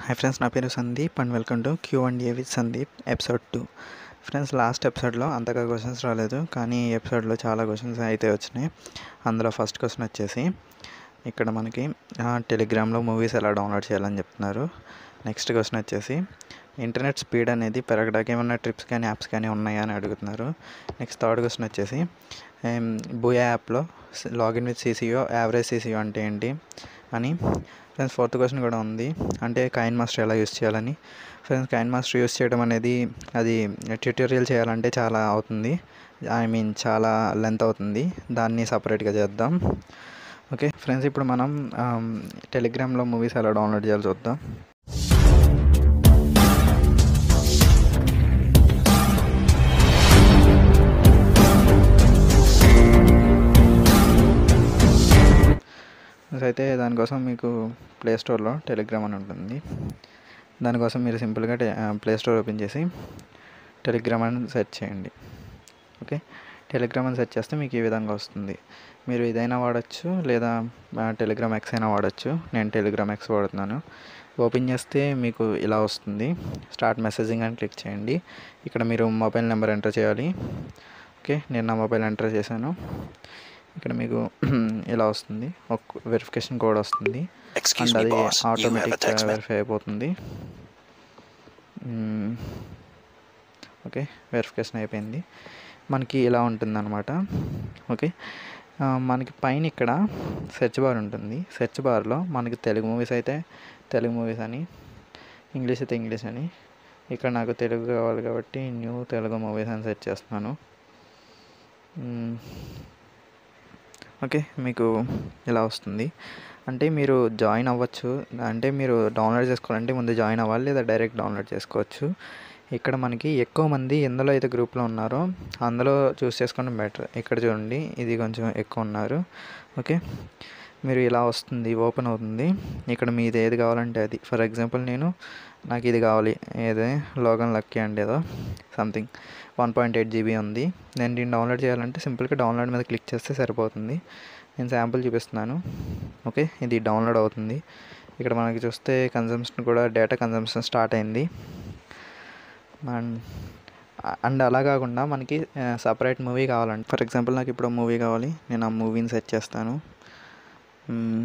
Hi friends నా పేరు Sandeep and welcome to Q and A with Sandeep episode two friends last ఎపిసోడ్లో అంతగా questions రాలేదు కానీ ఈ ఎపిసోడ్లో చాలా క్వశ్చన్స్ అయితే వచ్చినాయి అందులో ఫస్ట్ క్వశ్చన్ వచ్చేసి ఇక్కడ మనకి టెలిగ్రామ్లో మూవీస్ ఎలా డౌన్లోడ్ చేయాలని చెప్తున్నారు నెక్స్ట్ క్వశ్చన్ వచ్చేసి ఇంటర్నెట్ స్పీడ్ అనేది పెరగడానికి ఏమన్నా ట్రిప్స్ కానీ యాప్స్ కానీ ఉన్నాయా అని అడుగుతున్నారు నెక్స్ట్ థర్డ్ క్వశ్చన్ వచ్చేసి బూయా యాప్లో login with CCO average CCO అంటే ఏంటి అని ఫ్రెండ్స్ ఫోర్త్ క్వశ్చన్ కూడా ఉంది అంటే కైన్ మాస్టర్ ఎలా యూస్ చేయాలని ఫ్రెండ్స్ కైన్ మాస్టర్ యూస్ చేయడం అనేది అది ట్యూటోరియల్ చేయాలంటే చాలా అవుతుంది ఐ మీన్ చాలా లెంత్ అవుతుంది దాన్ని సపరేట్గా చేద్దాం ఓకే ఫ్రెండ్స్ ఇప్పుడు మనం టెలిగ్రామ్లో మూవీస్ ఎలా డౌన్లోడ్ చేయాలి చూద్దాం అయితే దానికోసం మీకు ప్లే స్టోర్లో టెలిగ్రామ్ అని ఉంటుంది దానికోసం మీరు సింపుల్గా ప్లే స్టోర్ ఓపెన్ చేసి టెలిగ్రామ్ అని సెర్చ్ చేయండి ఓకే టెలిగ్రామ్ అని సెర్చ్ చేస్తే మీకు ఈ విధంగా వస్తుంది మీరు ఇదైనా వాడచ్చు లేదా టెలిగ్రామ్ ఎక్స్ అయినా వాడచ్చు నేను టెలిగ్రామ్ ఎక్స్ వాడుతున్నాను ఓపెన్ చేస్తే మీకు ఇలా వస్తుంది స్టార్ట్ మెసేజింగ్ అని క్లిక్ చేయండి ఇక్కడ మీరు మొబైల్ నెంబర్ ఎంటర్ చేయాలి ఓకే నేను నా మొబైల్ ఎంటర్ చేశాను ఇక్కడ మీకు ఇలా వస్తుంది ఒక వెరిఫికేషన్ కోడ్ వస్తుంది Excuse అండ్ me, అది boss. You have a automatic text me- verify అయిపోతుంది మ్మ్. ఓకే వెరిఫికేషన్ అయిపోయింది మనకి ఇలా ఉంటుందన్నమాట ఓకే ఆ, మనకి పైన ఇక్కడ సెర్చ్ బార్ ఉంటుంది సెర్చ్ బార్లో మనకి తెలుగు మూవీస్ అయితే తెలుగు మూవీస్ అని ఇంగ్లీష్ అయితే ఇంగ్లీష్ అని ఇక్కడ నాకు తెలుగు కావాలి కాబట్టి న్యూ తెలుగు మూవీస్ అని సెర్చ్ చేస్తున్నాను మ్మ్. ఓకే మీకు ఇలా వస్తుంది అంటే మీరు జాయిన్ అవ్వచ్చు అంటే మీరు డౌన్లోడ్ చేసుకోవాలంటే ముందు జాయిన్ అవ్వాలి లేదా డైరెక్ట్ డౌన్లోడ్ చేసుకోవచ్చు ఇక్కడ మనకి ఎక్కువ మంది ఎందులో అయితే గ్రూప్లో ఉన్నారో అందులో చూస్ చేసుకోవడం బెటర్ ఇక్కడ చూడండి ఇది కొంచెం ఎక్కువ ఉన్నారు ఓకే మీరు ఇలా వస్తుంది ఓపెన్ అవుతుంది ఇక్కడ మీది ఏది కావాలంటే అది ఫర్ ఎగ్జాంపుల్ నేను నాకు ఇది కావాలి ఏదే లోగన్ లక్కీ అండి ఏదో something one point eight GB ఉంది నేను దీన్ని డౌన్లోడ్ చేయాలంటే సింపుల్గా డౌన్లోడ్ మీద క్లిక్ చేస్తే సరిపోతుంది నేను శాంపుల్ చూపిస్తున్నాను ఓకే ఇది డౌన్లోడ్ అవుతుంది ఇక్కడ మనకి చూస్తే కన్జంప్షన్ కూడా డేటా కన్జంప్షన్ స్టార్ట్ అయింది అండ్ అండ్ అలా కాకుండా మనకి సపరేట్ మూవీ కావాలంటే ఫర్ ఎగ్జాంపుల్ నాకు ఇప్పుడు మూవీ కావాలి నేను ఆ మూవీని సెట్ చేస్తాను మ్మ్.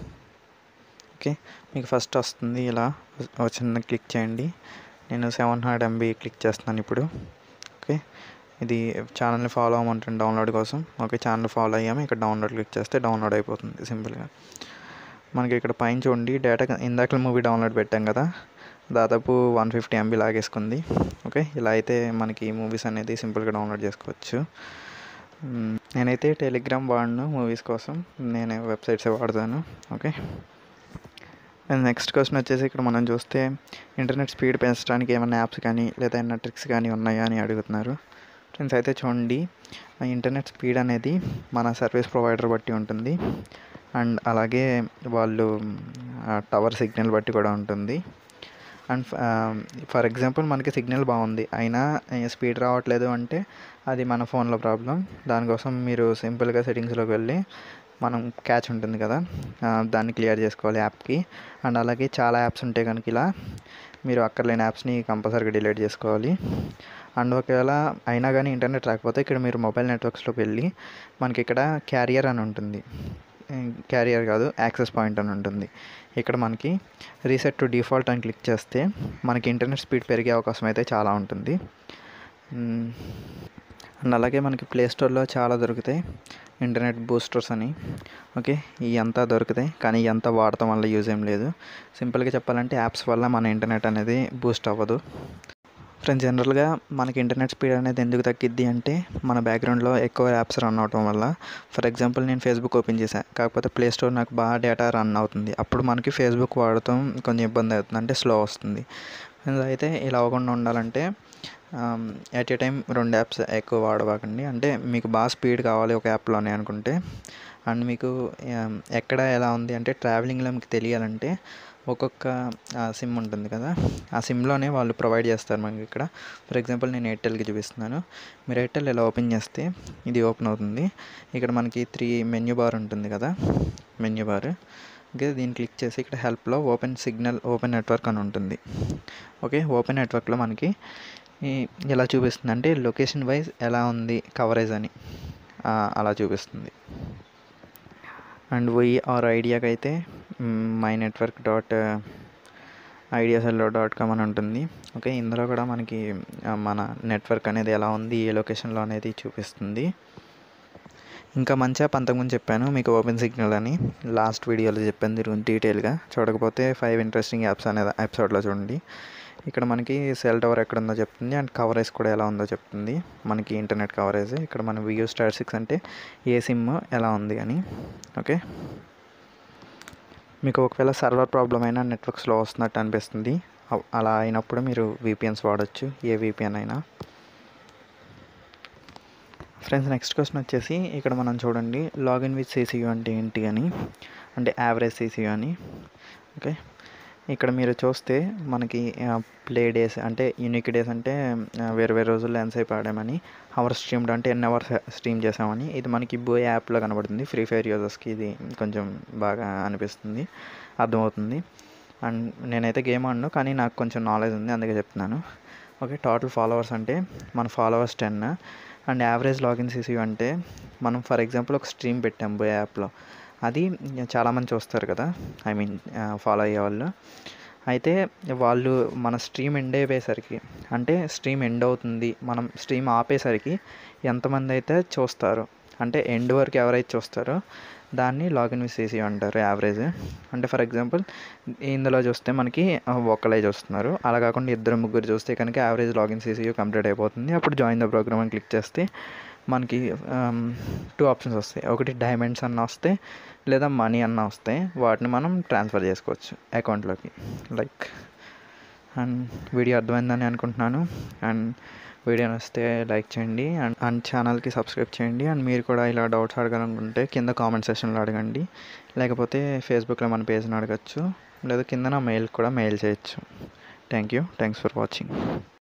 ఓకే మీకు ఫస్ట్ వస్తుంది ఇలా వచ్చిన క్లిక్ చేయండి నేను సెవెన్ హండ్రెడ్ ఎంబీ క్లిక్ చేస్తున్నాను ఇప్పుడు ఓకే ఇది ఛానల్ని ఫాలో అవ్వమంటుంది డౌన్లోడ్ కోసం ఓకే ఛానల్ ఫాలో అయ్యాము ఇక్కడ డౌన్లోడ్ క్లిక్ చేస్తే డౌన్లోడ్ అయిపోతుంది సింపుల్గా మనకి ఇక్కడ పైన చూడండి డేటా ఇందాక మూవీ డౌన్లోడ్ పెట్టాం కదా దాదాపు వన్ ఫిఫ్టీ ఎంబీ లాగేసుకుంది ఓకే ఇలా అయితే మనకి మూవీస్ అనేది సింపుల్గా డౌన్లోడ్ చేసుకోవచ్చు మ్మ్. నేనైతే టెలిగ్రామ్ వాడను మూవీస్ కోసం నేను వెబ్సైట్సే వాడతాను ఓకే అండ్ నెక్స్ట్ క్వశ్చన్ వచ్చేసి ఇక్కడ మనం చూస్తే ఇంటర్నెట్ స్పీడ్ పెంచడానికి ఏమైనా యాప్స్ కానీ లేదా ఏమైనా ట్రిక్స్ కానీ ఉన్నాయా అని అడుగుతున్నారు ఫ్రెండ్స్ అయితే చూడండి ఆ ఇంటర్నెట్ స్పీడ్ అనేది మన సర్వీస్ ప్రొవైడర్ బట్టి ఉంటుంది అండ్ అలాగే వాళ్ళు టవర్ సిగ్నల్ బట్టి కూడా ఉంటుంది అండ్ ఫర్ ఎగ్జాంపుల్ మనకి సిగ్నల్ బాగుంది అయినా స్పీడ్ రావట్లేదు అంటే అది మన ఫోన్లో ప్రాబ్లం దానికోసం మీరు సింపుల్గా సెట్టింగ్స్లోకి వెళ్ళి మనం క్యాచ్ ఉంటుంది కదా ఆ, దాన్ని క్లియర్ చేసుకోవాలి యాప్కి అండ్ అలాగే చాలా యాప్స్ ఉంటాయి కనుక ఇలా మీరు అక్కర్లేని యాప్స్ని కంపల్సరీగా డిలీట్ చేసుకోవాలి అండ్ ఒకవేళ అయినా కానీ ఇంటర్నెట్ రాకపోతే ఇక్కడ మీరు మొబైల్ నెట్వర్క్స్లోకి వెళ్ళి మనకి ఇక్కడ క్యారియర్ అని ఉంటుంది క్యారియర్ కాదు యాక్సెస్ పాయింట్ అని ఉంటుంది ఇక్కడ మనకి రీసెట్ టు డిఫాల్ట్ అని క్లిక్ చేస్తే మనకి ఇంటర్నెట్ స్పీడ్ పెరిగే అవకాశం అయితే చాలా ఉంటుంది మ్మ్. అండ్ అలాగే మనకి ప్లే స్టోర్లో చాలా దొరుకుతాయి ఇంటర్నెట్ బూస్టర్స్ అని ఓకే ఇవి అంతా దొరుకుతాయి కానీ ఇవి అంతా వాడటం వల్ల యూజ్ ఏం లేదు సింపుల్గా చెప్పాలంటే యాప్స్ వల్ల మన ఇంటర్నెట్ అనేది బూస్ట్ అవ్వదు ఫ్రెండ్స్ జనరల్గా మనకి ఇంటర్నెట్ స్పీడ్ అనేది ఎందుకు తగ్గిద్ది అంటే మన బ్యాక్గ్రౌండ్లో ఎక్కువ యాప్స్ రన్ అవటం వల్ల ఫర్ ఎగ్జాంపుల్ నేను ఫేస్బుక్ ఓపెన్ చేశాను కాకపోతే ప్లే స్టోర్ నాకు బాగా డేటా రన్ అవుతుంది అప్పుడు మనకి ఫేస్బుక్ వాడటం కొంచెం ఇబ్బంది అవుతుంది అంటే స్లో వస్తుంది అయితే ఇలా అవ్వకుండా ఉండాలంటే ఎట్ ఏ టైం రెండు యాప్స్ ఎక్కువ వాడబాకండి అంటే మీకు బాగా స్పీడ్ కావాలి ఒక యాప్లోనే అనుకుంటే అండ్ మీకు ఆ, ఎక్కడ ఎలా ఉంది అంటే ట్రావెలింగ్లో మీకు తెలియాలంటే ఒక్కొక్క సిమ్ ఉంటుంది కదా ఆ సిమ్లోనే వాళ్ళు ప్రొవైడ్ చేస్తారు మనకి ఇక్కడ ఫర్ ఎగ్జాంపుల్ నేను ఎయిర్టెల్కి చూపిస్తున్నాను మీరు ఎయిర్టెల్ ఇలా ఓపెన్ చేస్తే ఇది ఓపెన్ అవుతుంది ఇక్కడ మనకి త్రీ మెన్యూ బార్ ఉంటుంది కదా మెన్యూ బార్ ఓకే దీన్ని క్లిక్ చేసి ఇక్కడ హెల్ప్లో ఓపెన్ సిగ్నల్ ఓపెన్ నెట్వర్క్ అని ఉంటుంది ఓకే ఓపెన్ నెట్వర్క్లో మనకి ఈ- ఎలా చూపిస్తుంది అంటే లొకేషన్ వైజ్ ఎలా ఉంది కవరేజ్ అని ఆ, అలా చూపిస్తుంది అండ్ వై ఆర్ ఐడియాకి అయితే మై నెట్వర్క్ డాట్ ఐడియాసెల్లో డాట్ కామ్ అని ఉంటుంది ఓకే ఇందులో కూడా మనకి ఆ, మన నెట్వర్క్ అనేది ఎలా ఉంది ఏ లొకేషన్లో అనేది చూపిస్తుంది ఇంకా మంచి యాప్ అంతకుముందు చెప్పాను మీకు ఓపెన్ సిగ్నల్ అని లాస్ట్ వీడియోలో చెప్పాను దీని గురించి డీటెయిల్గా చూడకపోతే ఫైవ్ ఇంట్రెస్టింగ్ యాప్స్ అనేది ఎపిసోడ్లో చూడండి ఇక్కడ మనకి సెల్ టవర్ ఎక్కడ ఉందో చెప్తుంది అండ్ కవరేజ్ కూడా ఎలా ఉందో చెప్తుంది మనకి ఇంటర్నెట్ కవరేజ్ ఇక్కడ మన వియూ స్టార్ సిక్స్ అంటే ఏ సిమ్ ఎలా ఉంది అని ఓకే మీకు ఒకవేళ సర్వర్ ప్రాబ్లం అయినా నెట్వర్క్ స్లో వస్తున్నట్టు అనిపిస్తుంది అవ్- అలా అయినప్పుడు మీరు విపిఎన్స్ వాడచ్చు ఏ విపిఎన్ అయినా ఫ్రెండ్స్ నెక్స్ట్ క్వశ్చన్ వచ్చేసి ఇక్కడ మనం చూడండి లాగిన్ విత్ సిసియు అంటే ఏంటి అని అంటే యావరేజ్ సిసియు అని ఓకే ఇక్కడ మీరు చూస్తే మనకి ప్లే డేస్ అంటే యూనిక్ డేస్ అంటే ఆ, వేరు వేరు రోజుల్లో ఎంతసేపు ఆడామని అవర్స్ స్ట్రీమ్డ్ అంటే ఎన్ని అవర్స్ స్ట్రీమ్ చేసామని ఇది మనకి బో యాప్లో కనబడుతుంది ఫ్రీ ఫైర్ యూజర్స్కి ఇది కొంచెం బాగా అనిపిస్తుంది అర్థమవుతుంది అండ్ నేనైతే గేమ్ ఆడను కానీ నాకు కొంచెం నాలెడ్జ్ ఉంది అందుకే చెప్తున్నాను ఓకే టోటల్ ఫాలోవర్స్ అంటే మన followers ten and average login CC అంటే మనం ఫర్ ఎగ్జాంపుల్ ఒక స్ట్రీమ్ పెట్టాం బో యాప్లో అది చాలామంది చూస్తారు కదా ఐ మీన్ ఫాలో అయ్యే వాళ్ళు అయితే వాళ్ళు మన స్ట్రీమ్ ఎండ్ అయిపోయేసరికి అంటే స్ట్రీమ్ ఎండ్ అవుతుంది మనం స్ట్రీమ్ ఆపేసరికి ఎంతమంది అయితే చూస్తారు అంటే ఎండ్ వరకు ఎవరైతే చూస్తారో దాన్ని లాగిన్ విత్ సీసీ అంటారు యావరేజ్ అంటే ఫర్ ఎగ్జాంపుల్ ఇందులో చూస్తే మనకి ఆ, ఒక్కలే చూస్తున్నారు అలా కాకుండా ఇద్దరు ముగ్గురు చూస్తే కనుక యావరేజ్ లాగిన్ సీసీ కంప్లీట్ అయిపోతుంది అప్పుడు జాయిన్ ద ప్రోగ్రామ్ అని క్లిక్ చేస్తే మనకి టూ ఆప్షన్స్ వస్తాయి ఒకటి డైమండ్స్ అన్న వస్తే లేదా మనీ అన్న వస్తే వాటిని మనం ట్రాన్స్ఫర్ చేసుకోవచ్చు అకౌంట్లోకి లైక్ అండ్ వీడియో అర్థమైందని అనుకుంటున్నాను అండ్ వీడియో నచ్చితే లైక్ చేయండి అండ్ అండ్ ఛానల్కి సబ్స్క్రైబ్ చేయండి అండ్ మీరు కూడా ఇలా డౌట్స్ అడగాలనుకుంటే కింద కామెంట్ సెక్షన్లో అడగండి లేకపోతే ఫేస్బుక్లో మన పేజ్ని అడగచ్చు లేదా కింద నా మెయిల్ కూడా మెయిల్ చేయొచ్చు thank you thanks for watching